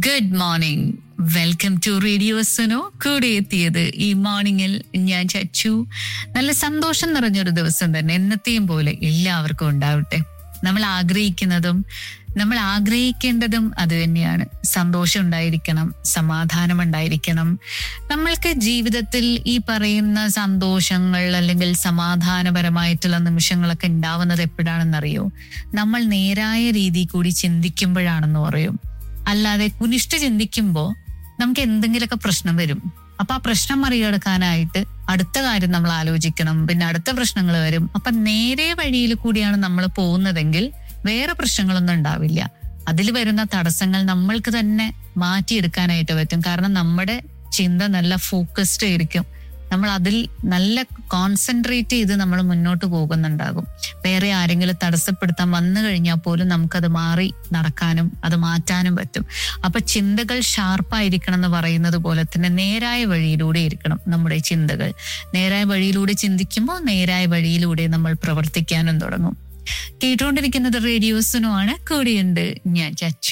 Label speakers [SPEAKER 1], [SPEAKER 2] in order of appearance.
[SPEAKER 1] good morning welcome to radio Suno കൂടെ എത്തിയത് ഈ മോർണിംഗിൽ ഞാൻ ചച്ചു നല്ല സന്തോഷം നിറഞ്ഞൊരു ദിവസം തന്നെ എന്നത്തെയും പോലെ എല്ലാവർക്കും ഉണ്ടാവട്ടെ നമ്മൾ ആഗ്രഹിക്കുന്നതും നമ്മൾ ആഗ്രഹിക്കേണ്ടതും അത് തന്നെയാണ് സന്തോഷം ഉണ്ടായിരിക്കണം സമാധാനം ഉണ്ടായിരിക്കണം നമ്മൾക്ക് ജീവിതത്തിൽ ഈ പറയുന്ന സന്തോഷങ്ങൾ അല്ലെങ്കിൽ സമാധാനപരമായിട്ടുള്ള നിമിഷങ്ങളൊക്കെ ഉണ്ടാവുന്നത് എപ്പോഴാണെന്നറിയോ നമ്മൾ നേരായ രീതി കൂടി ചിന്തിക്കുമ്പോഴാണെന്ന് പറയും അല്ലാതെ കുനിഷ്ഠ ചിന്തിക്കുമ്പോൾ നമുക്ക് എന്തെങ്കിലുമൊക്കെ പ്രശ്നം വരും അപ്പൊ ആ പ്രശ്നം മറികടക്കാനായിട്ട് അടുത്ത കാര്യം നമ്മൾ ആലോചിക്കണം പിന്നെ അടുത്ത പ്രശ്നങ്ങൾ വരും അപ്പൊ നേരെ വഴിയിൽ കൂടിയാണ് നമ്മൾ പോകുന്നതെങ്കിൽ വേറെ പ്രശ്നങ്ങളൊന്നും ഉണ്ടാവില്ല അതിൽ വരുന്ന തടസ്സങ്ങൾ നമ്മൾക്ക് തന്നെ മാറ്റിയെടുക്കാനായിട്ട് പറ്റും കാരണം നമ്മുടെ ചിന്ത നല്ല ഫോക്കസ്ഡ് ആയിരിക്കും നമ്മൾ അതിൽ നല്ല കോൺസെൻട്രേറ്റ് ചെയ്ത് നമ്മൾ മുന്നോട്ട് പോകുന്നുണ്ടാകും വേറെ ആരെങ്കിലും തടസ്സപ്പെടുത്താൻ വന്നു കഴിഞ്ഞാൽ പോലും നമുക്കത് മാറി നടക്കാനും അത് മാറ്റാനും പറ്റും അപ്പൊ ചിന്തകൾ ഷാർപ്പായിരിക്കണം എന്ന് പറയുന്നത് പോലെ തന്നെ നേരായ വഴിയിലൂടെ ഇരിക്കണം നമ്മുടെ ചിന്തകൾ നേരായ വഴിയിലൂടെ ചിന്തിക്കുമ്പോൾ നേരായ വഴിയിലൂടെ നമ്മൾ പ്രവർത്തിക്കാനും തുടങ്ങും കേട്ടുകൊണ്ടിരിക്കുന്നത് റേഡിയോസിനുമാണ് കൂടെയുണ്ട് ഞാൻ ചച്ചു